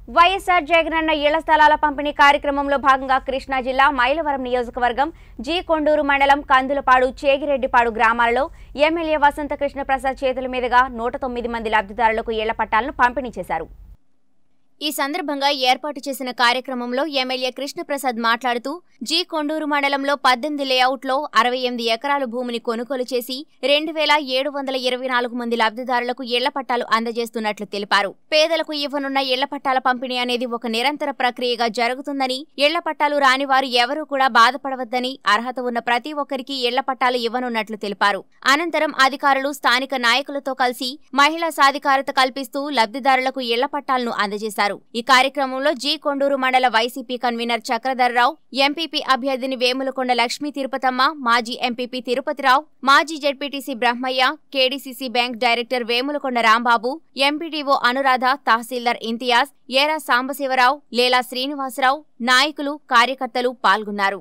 వైఎస్ఆర్ జగనన్న ఇళ్ల స్థలాల పంపిణీ కార్యక్రమంలో భాగంగా కృష్ణా జిల్లా మైలవరం నియోజకవర్గం జి కొండూరు మండలం కందులపాడు చేగిరెడ్డిపాడు గ్రామాలలో ఎమ్మెల్యే వసంత కృష్ణ ప్రసాద్ చేతుల మీదుగా నూట తొమ్మిది మంది లబ్ధిదారులకు ఇళ్ల పట్టాలను పంపిణీ చేశారు ఈ సందర్భంగా ఏర్పాటు చేసిన కార్యక్రమంలో ఎమ్మెల్యే కృష్ణప్రసాద్ మాట్లాడుతూ జీ కొండూరు మండలంలో పద్దెనిమిది లేఅవుట్లో అరవై ఎనిమిది ఎకరాల భూమిని కొనుగోలు చేసి రెండు వేల ఏడు వందల ఇరవై నాలుగు మంది లబ్ధిదారులకు ఇళ్ల పట్టాలు అందజేస్తున్నట్లు తెలిపారు పేదలకు ఇవ్వనున్న ఇళ్ల పట్టాల పంపిణీ అనేది ఒక నిరంతర ప్రక్రియగా జరుగుతుందని ఇళ్ల పట్టాలు రాని వారు ఎవరూ కూడా బాధపడవద్దని అర్హత ఉన్న ప్రతి ఒక్కరికి ఇళ్ల పట్టాలు ఇవ్వనున్నట్లు తెలిపారు అనంతరం అధికారులు స్థానిక నాయకులతో కలిసి మహిళా సాధికారత కల్పిస్తూ లబ్ధిదారులకు ఇళ్ల పట్టాలను అందజేశారు ఈ కార్యక్రమంలో జీ కొండూరు మండల వైసీపీ కన్వీనర్ చక్రధర్రావు ఎంపీపీ అభ్యర్థిని వేములకొండ లక్ష్మీ తిరుపతమ్మ మాజీ ఎంపీపీ తిరుపతిరావు మాజీ ZPTC Brahmaiah KDCC bank director Vemulakonda Rambabu MPDO Anuradha tahsildar Imtiaz ఏరా సాంబశివరావు లేలా శ్రీనివాసరావు నాయకులు కార్యకర్తలు పాల్గొన్నారు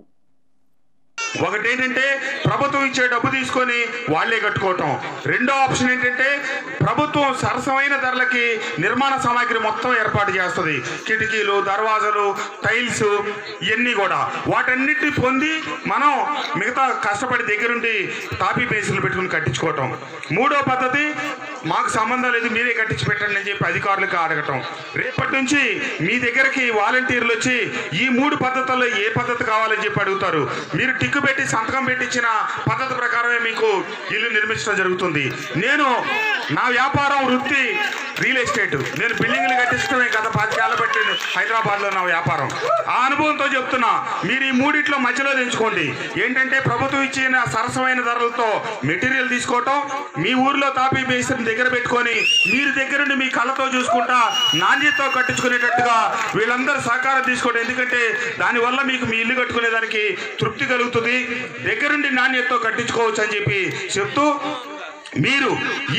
ఒకటి ఏంటంటే ప్రభుత్వం ఇచ్చే డబ్బు తీసుకొని వాళ్ళే కట్టుకోవటం రెండో ఆప్షన్ ఏంటంటే ప్రభుత్వం సరసమైన ధరలకి నిర్మాణ సామాగ్రి మొత్తం ఏర్పాటు చేస్తుంది కిటికీలు దర్వాజలు టైల్స్ ఇవన్నీ కూడా వాటన్నిటిని పొంది మనం మిగతా కష్టపడి దగ్గరుండి టాపీ పేసులు పెట్టుకుని కట్టించుకోవటం మూడో పద్ధతి మాకు సంబంధం లేదు మీరే కట్టించి పెట్టండి అని చెప్పి అధికారులకు అడగటం రేపటి నుంచి మీ దగ్గరికి వాలంటీర్లు వచ్చి ఈ మూడు పద్ధతుల్లో ఏ పద్ధతి కావాలని చెప్పి అడుగుతారు మీరు టిక్కు పెట్టి సంతకం పెట్టించిన పద్ధతి ప్రకారమే మీకు ఇల్లు నిర్మించడం జరుగుతుంది నేను నా వ్యాపారం వృత్తి రియల్ ఎస్టేట్ నేను బిల్డింగ్లు కట్టించడమే గత పదికేళ్ళ బట్టి హైదరాబాద్లో నా వ్యాపారం ఆ అనుభవంతో చెప్తున్నా మీరు ఈ మూడిట్లో మధ్యలో తెంచుకోండి ఏంటంటే ప్రభుత్వం ఇచ్చిన సరసమైన ధరలతో మెటీరియల్ తీసుకోవటం మీ ఊర్లో తాపీ బేసిన దగ్గర పెట్టుకొని మీరు దగ్గరుండి మీ కళ్ళతో చూసుకుంటా నాణ్యతతో కట్టించుకునేటట్టుగా వీళ్ళందరూ సహకారం తీసుకోండి ఎందుకంటే దానివల్ల మీకు మీ ఇల్లు కట్టుకునేదానికి తృప్తి కలుగుతుంది దగ్గరుండి నాణ్యతతో కట్టించుకోవచ్చు అని చెప్పి చెప్తూ మీరు ఈ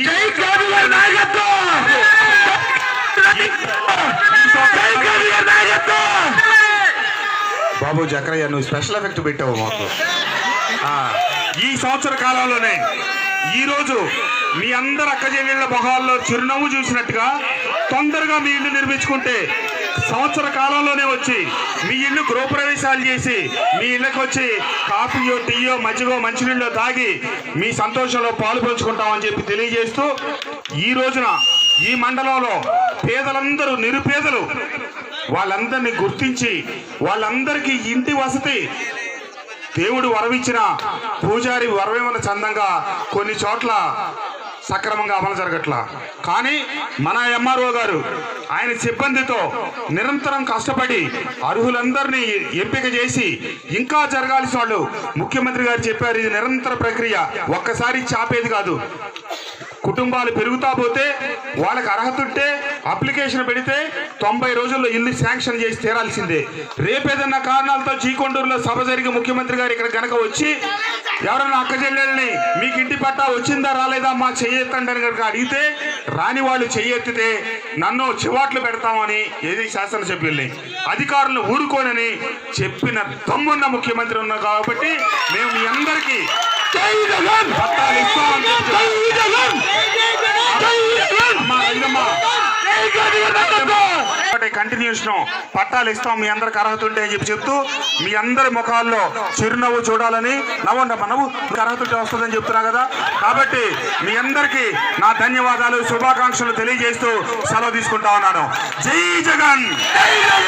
బాబు జక్రయ్య నువ్వు స్పెషల్ ఎఫెక్ట్ పెట్టావు మాకు ఆ, ఈ సంవత్సర కాలంలోనే ఈరోజు మీ అందరు అక్క చెల్లెళ్ళ మొహాల్లో చిరునవ్వు చూసినట్టుగా తొందరగా మీ ఇల్లు నిర్మించుకుంటే సంవత్సర కాలంలోనే వచ్చి మీ ఇల్లు గృహప్రవేశాలు చేసి మీ ఇళ్ళకి వచ్చి కాఫీయో టీయో మజ్జిగో మంచినీళ్ళో తాగి మీ సంతోషంలో పాలు పంచుకుంటామని చెప్పి తెలియజేస్తూ ఈ రోజున ఈ మండలంలో పేదలందరూ నిరుపేదలు వాళ్ళందరినీ గుర్తించి వాళ్ళందరికీ ఇంటి వసతి దేవుడు వరమిచ్చిన పూజారి వరమేమన్న చందంగా కొన్ని చోట్ల సక్రమంగా అమలు జరగట్లా కానీ మన ఎంఆర్ఓ గారు ఆయన సిబ్బందితో నిరంతరం కష్టపడి అర్హులందరినీ ఎంపిక చేసి ఇంకా జరగాల్సిన వాళ్ళు ముఖ్యమంత్రి గారు చెప్పారు ఇది నిరంతర ప్రక్రియ ఒక్కసారి చాపేది కాదు కుటుంబాలు పెరుగుతా పోతే వాళ్ళకి అర్హత ఉంటే అప్లికేషన్ పెడితే తొంభై రోజుల్లో ఇల్లు శాంక్షన్ చేసి తీరాల్సిందే రేపేదన్నా కారణాలతో చీకొండూరులో సభ జరిగి ముఖ్యమంత్రి గారు ఇక్కడ గనక వచ్చి ఎవరన్నా అక్క చెల్లెల్ని మీకు ఇంటి పట్టా వచ్చిందా రాలేదా మా చెయ్యెత్తండి అని కనుక అడిగితే రాని వాళ్ళు చెయ్యెత్తితే నన్ను చివాట్లు పెడతామని ఏది శాసనసభ్యుల్ని అధికారులను ఊరుకోనని చెప్పిన దమ్మున్న ముఖ్యమంత్రి ఉన్నారు కాబట్టి మేము మీ అందరికీ పట్టాలు ఇస్తామని చెప్పి అమ్మా, రంగమ్మ. ఒకటి కంటిన్యూషన్ పట్టాలు ఇస్తాం మీ అందరికి అర్హత ఉంటే అని చెప్పి చెప్తూ మీ అందరి ముఖాల్లో చిరునవ్వు చూడాలని నవ్వండి నవ్వు మీకు అర్హత ఉంటే వస్తుందని చెప్తున్నా కదా కాబట్టి మీ అందరికీ నా ధన్యవాదాలు శుభాకాంక్షలు తెలియజేస్తూ సెలవు తీసుకుంటా ఉన్నాను జై జగన్